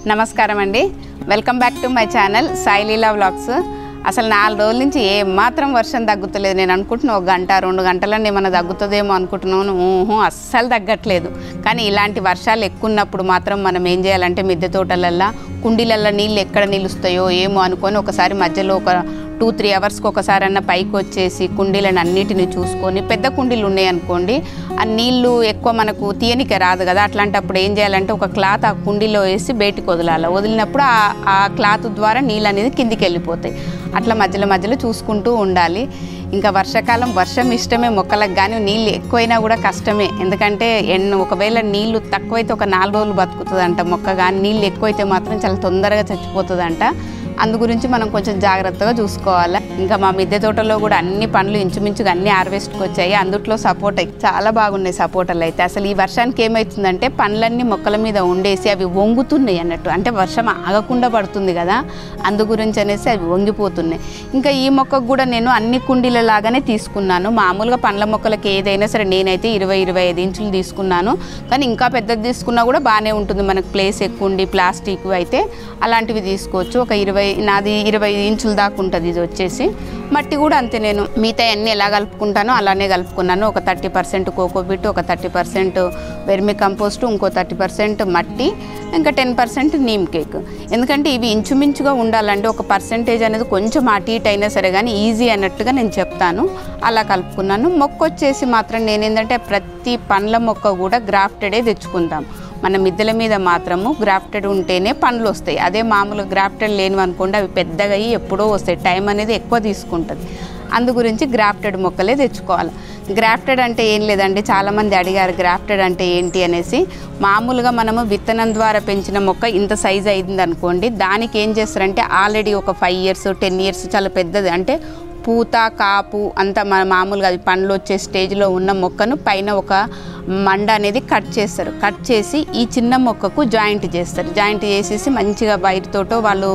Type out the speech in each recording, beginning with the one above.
నమస్కారం అండి welcome back to my channel Saileela vlogs అసలు నాలుగు రోజుల నుంచి ఏ మాత్రం వర్షం తగ్గుతలేదు నేను అనుకుంటున్నా ఒక గంట రెండు గంటలన్నీ ఏమైనా తగ్గుతుందేమో అనుకుంటున్నాను ఊహు అస్సలు తగ్గట్లేదు కానీ ఇలాంటి వర్షాలు ఎక్కువ ఉన్నప్పుడు మాత్రం మనం ఏం చేయాలంటే మిద్దె తోటలల్లో కుండీలల్లో నీళ్ళు ఎక్కడ నిలుస్తాయో ఏమో అనుకొని ఒకసారి మధ్యలో ఒక టూ త్రీ అవర్స్కి ఒకసారి అన్న పైకి వచ్చేసి కుండీలను అన్నిటిని చూసుకొని పెద్ద కుండీలు ఉన్నాయి అనుకోండి ఆ నీళ్లు ఎక్కువ మనకు తీయనిక రాదు కదా అట్లాంటప్పుడు ఏం చేయాలంటే ఒక క్లాత్ ఆ కుండీలో వేసి బయటికి వదలాలి వదిలినప్పుడు ఆ ఆ క్లాత్ ద్వారా నీళ్ళు అనేది కిందికి వెళ్ళిపోతాయి అట్లా మధ్యలో మధ్యలో చూసుకుంటూ ఉండాలి ఇంకా వర్షాకాలం వర్షం ఇష్టమే మొక్కలకు కానీ నీళ్ళు ఎక్కువైనా కూడా కష్టమే ఎందుకంటే ఎన్న ఒకవేళ నీళ్లు తక్కువైతే ఒక నాలుగు రోజులు బతుకుతుందంట మొక్క కానీ నీళ్ళు ఎక్కువైతే మాత్రం చాలా తొందరగా చచ్చిపోతుందంట అందు గురించి మనం కొంచెం జాగ్రత్తగా చూసుకోవాలి ఇంకా మా మిద్దె తోటలో కూడా అన్ని పండ్లు ఇంచుమించుగా అన్ని హార్వెస్ట్కి వచ్చాయి అందుట్లో సపోటా చాలా బాగున్నాయి సపోటాలు అయితే అసలు ఈ వర్షానికి ఏమవుతుందంటే పండ్లన్నీ మొక్కల మీద ఉండేసి అవి వంగుతున్నాయి అన్నట్టు అంటే వర్షం ఆగకుండా పడుతుంది కదా అందు గురించి అనేసి అవి వంగిపోతున్నాయి ఇంకా ఈ మొక్కకు కూడా నేను అన్ని కుండీల లాగానే తీసుకున్నాను మామూలుగా పండ్ల మొక్కలకి ఏదైనా సరే నేనైతే ఇరవై ఇరవై ఐదు ఇంచులు తీసుకున్నాను కానీ ఇంకా పెద్దది తీసుకున్నా కూడా బాగానే ఉంటుంది మనకు ప్లేస్ ఎక్కువ ఉండి ప్లాస్టిక్ అయితే అలాంటివి తీసుకోవచ్చు ఒక ఇరవై నాది ఇరవై ఇంచుల దాకా ఉంటుంది ఇది వచ్చేసి మట్టి కూడా అంతే నేను మిగతా అన్నీ ఎలా కలుపుకుంటానో అలానే కలుపుకున్నాను ఒక థర్టీ పర్సెంట్ కోకోబిట్ ఒక థర్టీ పర్సెంట్ వెర్మి కంపోస్ట్ ఇంకో థర్టీ పర్సెంట్ మట్టి ఇంకా టెన్ పర్సెంట్ నీమ్ కేక్ ఎందుకంటే ఇవి ఇంచుమించుగా ఉండాలంటే ఒక పర్సెంటేజ్ అనేది కొంచెం అటు ఇటు అయినా సరే కానీ ఈజీ అన్నట్టుగా నేను చెప్తాను అలా కలుపుకున్నాను మొక్క వచ్చేసి మాత్రం నేను ఏంటంటే ప్రతి పండ్ల మొక్క కూడా గ్రాఫ్టెడే తెచ్చుకుందాం మన మిద్దెల మీద మాత్రము గ్రాఫ్టెడ్ ఉంటేనే పండ్లు వస్తాయి అదే మామూలు గ్రాఫ్టెడ్ లేనివి అనుకోండి అవి పెద్దగా అయ్యి ఎప్పుడో వస్తాయి టైం అనేది ఎక్కువ తీసుకుంటుంది అందు గురించి గ్రాఫ్టెడ్ మొక్కలే తెచ్చుకోవాలి గ్రాఫ్టెడ్ అంటే ఏం లేదండి చాలామంది అడిగారు గ్రాఫ్టెడ్ అంటే ఏంటి అనేసి మామూలుగా మనము విత్తనం ద్వారా పెంచిన మొక్క ఇంత సైజ్ అయింది అనుకోండి దానికి ఏం చేస్తారంటే ఆల్రెడీ ఒక ఫైవ్ ఇయర్స్ టెన్ ఇయర్స్ చాలా పెద్దది అంటే పూత కాపు అంత మన మామూలుగా అది పండ్లు వచ్చే స్టేజ్లో ఉన్న మొక్కను పైన ఒక మండ అనేది కట్ చేస్తారు కట్ చేసి ఈ చిన్న మొక్కకు జాయింట్ చేస్తారు జాయింట్ చేసేసి మంచిగా వైర్ తోటో వాళ్ళు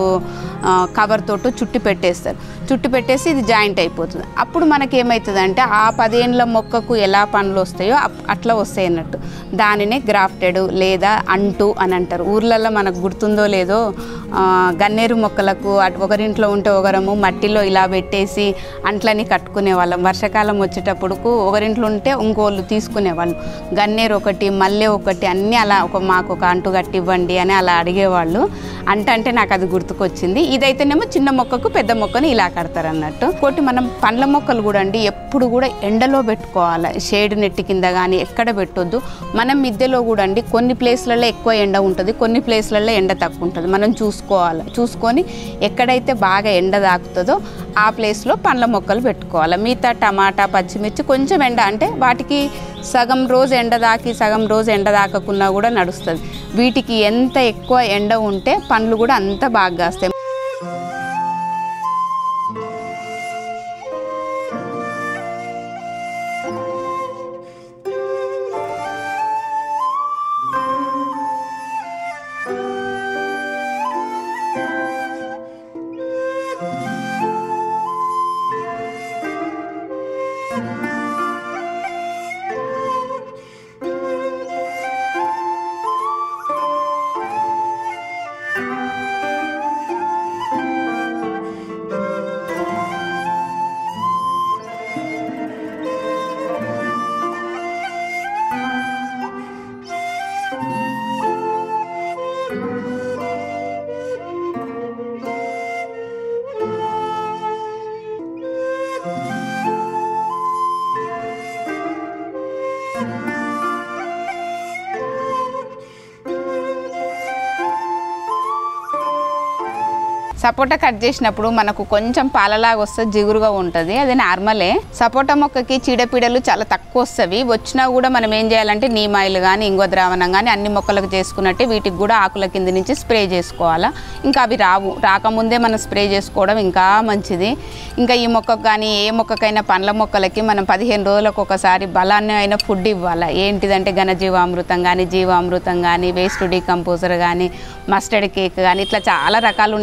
కవర్ తోటో చుట్టి పెట్టేస్తారు చుట్టి పెట్టేసి ఇది జాయింట్ అయిపోతుంది అప్పుడు మనకి ఏమవుతుందంటే ఆ పదేళ్ళ మొక్కకు ఎలా పండ్లు వస్తాయో అప్- అట్లా వస్తాయి అన్నట్టు దానినే గ్రాఫ్టెడ్ లేదా అంటు అని అంటారు ఊర్లలో మనకు గుర్తుందో లేదో ఆ, గన్నేరు మొక్కలకు అటు ఒకరింట్లో ఉంటే ఒకరము మట్టిలో ఇలా పెట్టేసి అంట్లని కట్టుకునే వాళ్ళం వర్షాకాలం వచ్చేటప్పుడుకు ఒకరింట్లో ఉంటే ఇంకోళ్ళు తీసుకునేవాళ్ళు గన్నేరు ఒకటి మల్లె ఒకటి అన్నీ అలా ఒక మాకు ఒక అంటు కట్టి ఇవ్వండి అని అలా అడిగేవాళ్ళు అంట అంటే నాకు అది గుర్తుకొచ్చింది ఇదైతేనేమో చిన్న మొక్కకు పెద్ద మొక్కను ఇలా కడతారు అన్నట్టు ఇంకోటి మనం పండ్ల మొక్కలు కూడా అండి ఎప్పుడు కూడా ఎండలో పెట్టుకోవాలి షేడ్ నెట్ కింద కానీ ఎక్కడ పెట్టొద్దు మనం మిద్దెలో కూడా అండి కొన్ని ప్లేస్లలో ఎక్కువ ఎండ ఉంటుంది కొన్ని ప్లేస్లలో ఎండ తక్కువ ఉంటుంది మనం చూసుకోవాలి చూసుకొని ఎక్కడైతే బాగా ఎండ తాకుతుందో ఆ ప్లేస్లో పండ్ల మొక్కలు పెట్టుకోవాలి మిగతా టమాటా పచ్చిమిర్చి కొంచెం ఎండ అంటే వాటికి సగం రోజు ఎండ దాకి సగం రోజు ఎండ దాకకున్నా కూడా నడుస్తుంది వీటికి ఎంత ఎక్కువ ఎండ ఉంటే పండ్లు కూడా అంత బాగా కాస్తాయి సపోటా కట్ చేసినప్పుడు మనకు కొంచెం పాలలాగా వస్తుంది జిగురుగా ఉంటుంది అది నార్మలే సపోటా మొక్కకి చీడపీడలు చాలా తక్కువ వస్తాయి వచ్చినా కూడా మనం ఏం చేయాలంటే నీమ్ ఆయిల్ కానీ ఇంగో ద్రావణం కానీ అన్ని మొక్కలకు చేసుకున్నట్టే వీటికి కూడా ఆకుల కింద నుంచి స్ప్రే చేసుకోవాలా ఇంకా అవి రావు రాకముందే మనం స్ప్రే చేసుకోవడం ఇంకా మంచిది ఇంకా ఈ మొక్కకు కానీ ఏ మొక్కకైనా పండ్ల మొక్కలకి మనం పదిహేను రోజులకు ఒకసారి బలాన్ని అయిన ఫుడ్ ఇవ్వాలి ఏంటిదంటే ఘనజీవామృతం కానీ జీవామృతం కానీ వేస్ట్ డీకంపోజర్ కానీ మస్టర్డ్ కేక్ కానీ ఇట్లా చాలా రకాలు ఉన్నాయి కదా మనం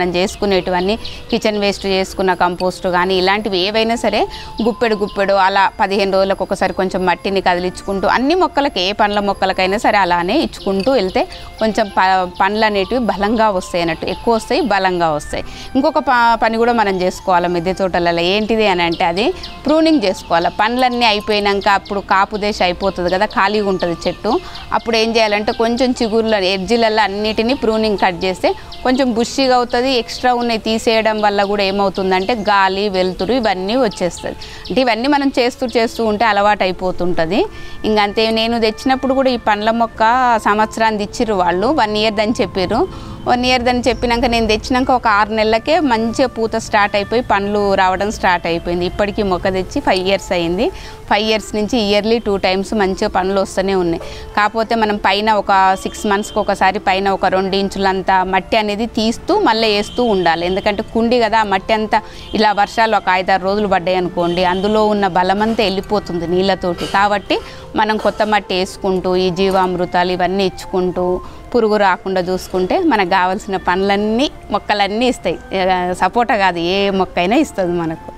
మనం చేసుకునేటివన్నీ కిచెన్ వేస్ట్ చేసుకున్న కంపోస్ట్ కానీ ఇలాంటివి ఏవైనా సరే గుప్పెడు గుప్పెడు అలా పదిహేను రోజులకు ఒకసారి కొంచెం మట్టిని కదిలించుకుంటూ అన్ని మొక్కలకి ఏ పండ్ల మొక్కలకైనా సరే అలానే ఇచ్చుకుంటూ వెళ్తే కొంచెం ప పండ్లు అనేటివి బలంగా వస్తాయి అన్నట్టు ఎక్కువ వస్తాయి బలంగా వస్తాయి ఇంకొక ప పని కూడా మనం చేసుకోవాలి మిద్దె తోటలలో ఏంటిది అని అంటే అది ప్రూనింగ్ చేసుకోవాలి పండ్లన్నీ అయిపోయినాక అప్పుడు కాపు దేశ అయిపోతుంది కదా ఖాళీగా ఉంటుంది చెట్టు అప్పుడు ఏం చేయాలంటే కొంచెం చిగుర్ల ఎడ్జిలలో అన్నిటినీ ప్రూనింగ్ కట్ చేస్తే కొంచెం బుషిగా అవుతుంది ఎక్స్ట్రా ఉన్నాయి తీసేయడం వల్ల కూడా ఏమవుతుందంటే గాలి వెలుతురు ఇవన్నీ వచ్చేస్తుంది అంటే ఇవన్నీ మనం చేస్తూ చేస్తూ ఉంటే అలవాటు అయిపోతుంటుంది ఇంకంతే నేను తెచ్చినప్పుడు కూడా ఈ పండ్ల మొక్క సంవత్సరానికి ఇచ్చిర్రు వాళ్ళు వన్ ఇయర్ అని చెప్పారు వన్ ఇయర్ దాన్ని చెప్పినాక నేను తెచ్చినాక ఒక ఆరు నెలలకే మంచిగా పూత స్టార్ట్ అయిపోయి పండ్లు రావడం స్టార్ట్ అయిపోయింది ఇప్పటికీ మొక్క తెచ్చి ఫైవ్ ఇయర్స్ అయింది ఫైవ్ ఇయర్స్ నుంచి ఇయర్లీ టూ టైమ్స్ మంచిగా పండ్లు వస్తూనే ఉన్నాయి కాకపోతే మనం పైన ఒక సిక్స్ మంత్స్కి ఒకసారి పైన ఒక రెండు ఇంచులంత మట్టి అనేది తీస్తూ మళ్ళీ వేస్తూ ఉండాలి ఎందుకంటే కుండి కదా ఆ మట్టి అంతా ఇలా వర్షాలు ఒక ఐదారు రోజులు పడ్డాయి అనుకోండి అందులో ఉన్న బలమంతా వెళ్ళిపోతుంది నీళ్ళతోటి కాబట్టి మనం కొత్త మట్టి వేసుకుంటూ ఈ జీవామృతాలు ఇవన్నీ ఇచ్చుకుంటూ పురుగు రాకుండా చూసుకుంటే మనకు కావాల్సిన పండ్లన్నీ మొక్కలన్నీ ఇస్తాయి సపోటా కాదు ఏ మొక్క అయినా ఇస్తుంది మనకు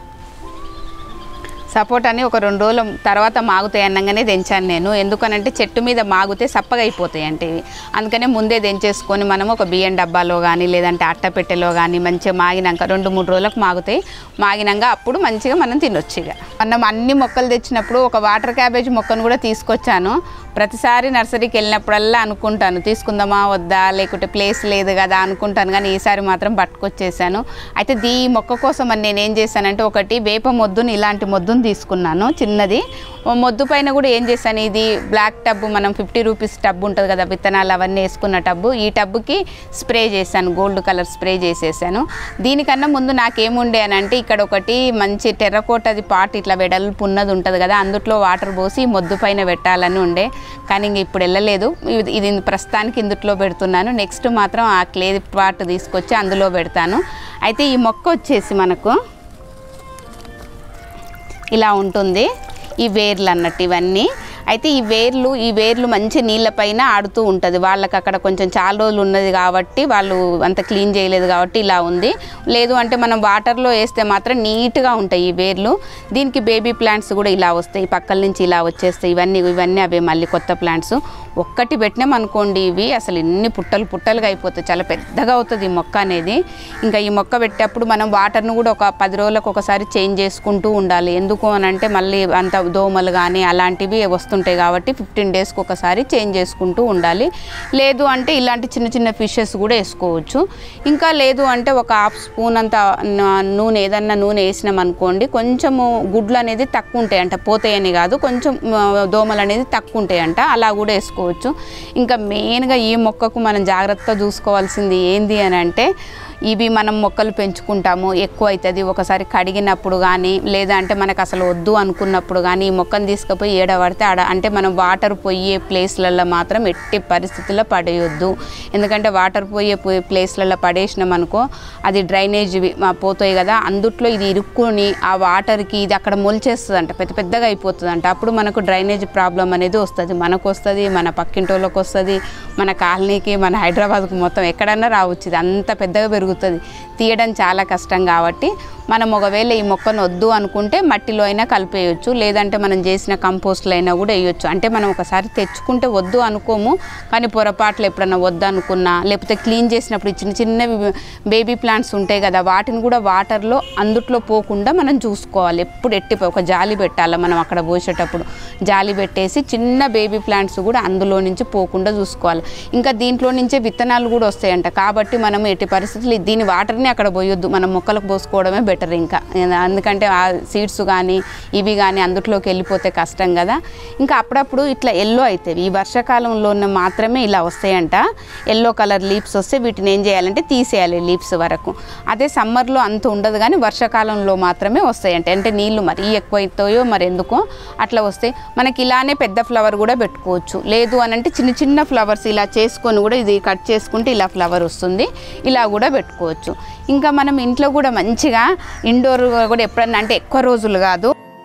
సపోటాని ఒక రెండు రోజుల తర్వాత మాగుతాయి అన్నగానే తెంచాను నేను ఎందుకనంటే చెట్టు మీద మాగితే సప్పగా అయిపోతాయి అంటే ఇవి అందుకనే ముందే తెంచేసుకొని మనం ఒక బియ్యం డబ్బాలో కానీ లేదంటే అట్టపెట్టెలో కానీ మంచిగా మాగినాక రెండు మూడు రోజులకు మాగుతాయి మాగినాక అప్పుడు మంచిగా మనం తినొచ్చు ఇక మనం అన్ని మొక్కలు తెచ్చినప్పుడు ఒక వాటర్ క్యాబేజ్ మొక్కను కూడా తీసుకొచ్చాను ప్రతిసారి నర్సరీకి వెళ్ళినప్పుడల్లా అనుకుంటాను తీసుకుందామా వద్దా లేకుంటే ప్లేస్ లేదు కదా అనుకుంటాను కానీ ఈసారి మాత్రం పట్టుకొచ్చేసాను అయితే దీ మొక్క కోసం అని నేను ఏం చేశానంటే ఒకటి వేప మొద్దుని ఇలాంటి మొద్దుని తీసుకున్నాను చిన్నది ఓ మొద్దు పైన కూడా ఏం చేశాను ఇది బ్లాక్ టబ్ మనం ఫిఫ్టీ రూపీస్ టబ్ ఉంటుంది కదా విత్తనాలు అవన్నీ వేసుకున్న టబ్బు ఈ టబ్బుకి స్ప్రే చేశాను గోల్డ్ కలర్ స్ప్రే చేసేసాను దీనికన్నా ముందు నాకేముండే అని అంటే ఇక్కడ ఒకటి మంచి టెర్రకోటది పాట్ ఇట్లా వెడల్పు ఉన్నది ఉంటుంది కదా అందుట్లో వాటర్ పోసి మొద్దు పైన పెట్టాలని ఉండే కానీ ఇంక ఇప్పుడు వెళ్ళలేదు ఇది- ఇది ప్రస్తుతానికి ఇందుట్లో పెడుతున్నాను నెక్స్ట్ మాత్రం ఆ క్లే పాట్ తీసుకొచ్చి అందులో పెడతాను అయితే ఈ మొక్క వచ్చేసి మనకు ఇలా ఉంటుంది ఈ వేర్లు అన్నట్టు ఇవన్నీ అయితే ఈ వేర్లు ఈ వేర్లు మంచి నీళ్ళపైన ఆడుతూ ఉంటుంది వాళ్ళకి అక్కడ కొంచెం చాలా రోజులు ఉన్నది కాబట్టి వాళ్ళు అంత క్లీన్ చేయలేదు కాబట్టి ఇలా ఉంది లేదు అంటే మనం వాటర్లో వేస్తే మాత్రం నీట్గా ఉంటాయి ఈ వేర్లు దీనికి బేబీ ప్లాంట్స్ కూడా ఇలా వస్తాయి పక్కల నుంచి ఇలా వచ్చేస్తాయి ఇవన్నీ ఇవన్నీ అవే మళ్ళీ కొత్త ప్లాంట్స్ ఒక్కటి పెట్టినాం అనుకోండి ఇవి అసలు ఎన్ని పుట్టలు పుట్టలుగా అయిపోతాయి చాలా పెద్దగా అవుతుంది ఈ మొక్క అనేది ఇంకా ఈ మొక్క పెట్టేటప్పుడు మనం వాటర్ను కూడా ఒక పది రోజులకు ఒకసారి చేంజ్ చేసుకుంటూ ఉండాలి ఎందుకు అని అంటే మళ్ళీ అంత దోమలు కానీ అలాంటివి వస్తుంటాయి కాబట్టి ఫిఫ్టీన్ డేస్కి ఒకసారి చేంజ్ చేసుకుంటూ ఉండాలి లేదు అంటే ఇలాంటి చిన్న చిన్న ఫిషెస్ కూడా వేసుకోవచ్చు ఇంకా లేదు అంటే ఒక హాఫ్ స్పూన్ అంత న- నూనె ఏదన్నా నూనె వేసినాం అనుకోండి కొంచెము గుడ్లు అనేది తక్కువ ఉంటాయంట పోతాయని కాదు కొంచెం ఆ, దోమలు అనేది తక్కువ ఉంటాయంట అలా కూడా వేసుకోవచ్చు ఇంకా మెయిన్గా ఈ మొక్కకు మనం జాగ్రత్తగా చూసుకోవాల్సింది ఏంది అని అంటే ఇవి మనం మొక్కలు పెంచుకుంటాము ఎక్కువ అవుతుంది ఒకసారి కడిగినప్పుడు కానీ లేదా అంటే మనకు అసలు వద్దు అనుకున్నప్పుడు కానీ ఈ మొక్కను తీసుకుపోయి ఏడ పడితే ఆడ అంటే మనం వాటర్ పోయే ప్లేస్లలో మాత్రం ఎట్టి పరిస్థితుల్లో పడేయొద్దు ఎందుకంటే వాటర్ పోయే పో- ప్లేస్లలో పడేసినాం అనుకో అది డ్రైనేజ్ పోతాయి కదా అందుట్లో ఇది ఇరుక్కుని ఆ వాటర్కి ఇది అక్కడ మొలిచేస్తుంది అంట పెద్ద పెద్దగా అయిపోతుంది అంట అప్పుడు మనకు డ్రైనేజ్ ప్రాబ్లం అనేది వస్తుంది మనకు వస్తుంది మన పక్కింటోళ్ళకి వస్తుంది మన కాలనీకి మన హైదరాబాద్కు మొత్తం ఎక్కడన్నా రావచ్చు ఇది అంత పెద్దగా పెరుగుతుంది తీయడం చాలా కష్టం కాబట్టి మనం ఒకవేళ ఈ మొక్కను వద్దు అనుకుంటే మట్టిలో అయినా కలిపేయచ్చు లేదంటే మనం చేసిన కంపోస్ట్లో అయినా కూడా వేయొచ్చు అంటే మనం ఒకసారి తెచ్చుకుంటే వద్దు అనుకోము కానీ పొరపాట్లు ఎప్పుడన్నా వద్దు అనుకున్నా లేకపోతే క్లీన్ చేసినప్పుడు ఈ చిన్న చిన్నవి బేబీ ప్లాంట్స్ ఉంటాయి కదా వాటిని కూడా వాటర్లో అందుట్లో పోకుండా మనం చూసుకోవాలి ఎప్పుడు ఎట్టి ఒక జాలి పెట్టాలి మనం అక్కడ పోసేటప్పుడు జాలి పెట్టేసి చిన్న బేబీ ప్లాంట్స్ కూడా అందులో నుంచి పోకుండా చూసుకోవాలి ఇంకా దీంట్లో నుంచే విత్తనాలు కూడా వస్తాయంట కాబట్టి మనం ఎట్టి పరిస్థితులు దీని వాటర్ని అక్కడ పోయొద్దు మనం మొక్కలకు పోసుకోవడమే బెటర్ ఇంకా ఎందుకంటే ఆ సీడ్స్ కానీ ఇవి కానీ అందులోకి వెళ్ళిపోతే కష్టం కదా ఇంకా అప్పుడప్పుడు ఇట్లా ఎల్లో అవుతాయి ఈ వర్షాకాలంలో మాత్రమే ఇలా వస్తాయంట ఎల్లో కలర్ లీవ్స్ వస్తే వీటిని ఏం చేయాలంటే తీసేయాలి లీవ్స్ వరకు అదే సమ్మర్లో అంత ఉండదు కానీ వర్షాకాలంలో మాత్రమే వస్తాయంట అంటే నీళ్లు మరీ ఎక్కువ అవుతాయో మరి ఎందుకో అట్లా వస్తాయి మనకి ఇలానే పెద్ద ఫ్లవర్ కూడా పెట్టుకోవచ్చు లేదు అని అంటే చిన్న చిన్న ఫ్లవర్స్ ఇలా చేసుకొని కూడా ఇది కట్ చేసుకుంటే ఇలా ఫ్లవర్ వస్తుంది ఇలా కూడా పెట్టుకోవచ్చు ఇంకా మనం ఇంట్లో కూడా మంచిగా ఇండోర్ కూడా ఎప్పుడన్నా అంటే ఎక్కువ రోజులు కాదు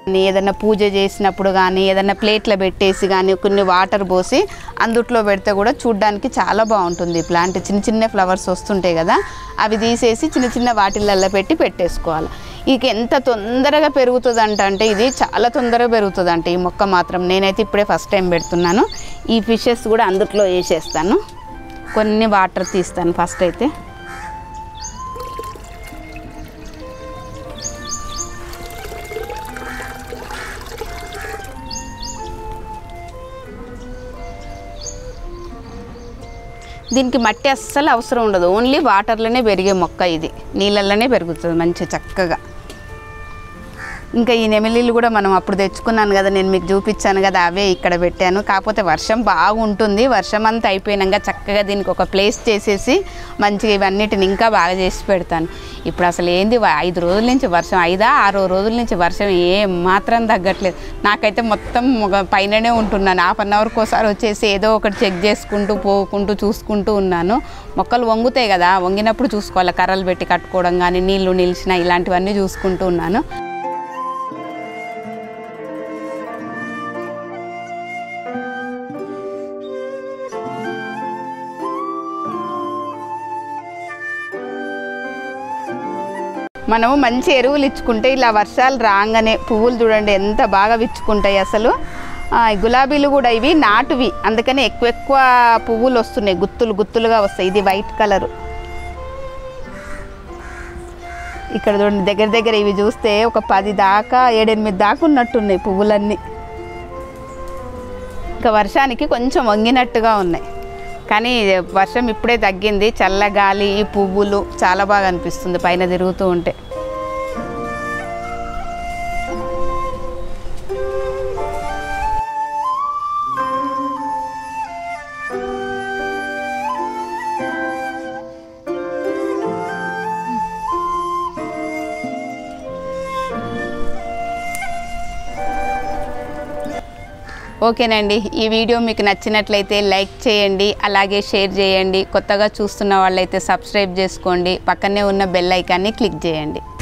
ఏదైనా పూజ చేసినప్పుడు కానీ ఏదైనా ప్లేట్లో పెట్టేసి కానీ కొన్ని వాటర్ పోసి అందుట్లో పెడితే కూడా చూడ్డానికి చాలా బాగుంటుంది ఈ ప్లాంట్ చిన్న చిన్న ఫ్లవర్స్ వస్తుంటాయి కదా అవి తీసేసి చిన్న చిన్న వాటిలల్లో పెట్టి పెట్టేసుకోవాలి ఇక ఎంత తొందరగా పెరుగుతుందంట అంటే ఇది చాలా తొందరగా పెరుగుతుందంట ఈ మొక్క మాత్రం నేనైతే ఇప్పుడే ఫస్ట్ టైం పెడుతున్నాను ఈ ఫిషెస్ కూడా అందుట్లో వేసేస్తాను కొన్ని వాటర్ తీస్తాను ఫస్ట్ అయితే దీనికి మట్టి అస్సలు అవసరం ఉండదు ఓన్లీ వాటర్లోనే పెరిగే మొక్క ఇది నీళ్ళల్లోనే పెరుగుతుంది మంచి చక్కగా ఇంకా ఈ నెమిలీలు కూడా మనం అప్పుడు తెచ్చుకున్నాను కదా నేను మీకు చూపించాను కదా అవే ఇక్కడ పెట్టాను కాకపోతే వర్షం బాగుంటుంది వర్షం అంతా అయిపోయినాక చక్కగా దీనికి ఒక ప్లేస్ చేసేసి మంచిగా ఇవన్నిటిని ఇంకా బాగా చేసి పెడతాను ఇప్పుడు అసలు ఏంది వ- ఐదు రోజుల నుంచి వర్షం ఐదా ఆరో రోజుల నుంచి వర్షం ఏం మాత్రం తగ్గట్లేదు నాకైతే మొత్తం ఒక పైననే ఉంటున్నాను హాఫ్ అన్ అవర్కి ఒకసారి వచ్చేసి ఏదో ఒకటి చెక్ చేసుకుంటూ పోకుంటూ చూసుకుంటూ ఉన్నాను మొక్కలు వంగుతాయి కదా వంగినప్పుడు చూసుకోవాలి కర్రలు పెట్టి కట్టుకోవడం కానీ నీళ్లు నిలిచిన ఇలాంటివన్నీ చూసుకుంటూ ఉన్నాను మనము మంచి ఎరువులు ఇచ్చుకుంటే ఇలా వర్షాలు రాగానే పువ్వులు చూడండి ఎంత బాగా విచ్చుకుంటాయి అసలు ఆ, ఈ గులాబీలు కూడా ఇవి నాటువి అందుకని ఎక్కువ ఎక్కువ పువ్వులు వస్తున్నాయి గుత్తులు గుత్తులుగా వస్తాయి ఇది వైట్ కలరు ఇక్కడ చూడండి దగ్గర దగ్గర ఇవి చూస్తే ఒక పది దాకా ఏడెనిమిది దాకా ఉన్నట్టున్నాయి పువ్వులన్నీ ఇంకా వర్షానికి కొంచెం వంగినట్టుగా ఉన్నాయి కానీ వర్షం ఇప్పుడే తగ్గింది చల్లగాలి ఈ పువ్వులు చాలా బాగా అనిపిస్తుంది పైన తిరుగుతూ ఉంటే ఓకేనండి ఈ వీడియో మీకు నచ్చినట్లయితే లైక్ చేయండి అలాగే షేర్ చేయండి కొత్తగా చూస్తున్న వాళ్ళైతే సబ్స్క్రైబ్ చేసుకోండి పక్కనే ఉన్న బెల్ ఐకాన్ని క్లిక్ చేయండి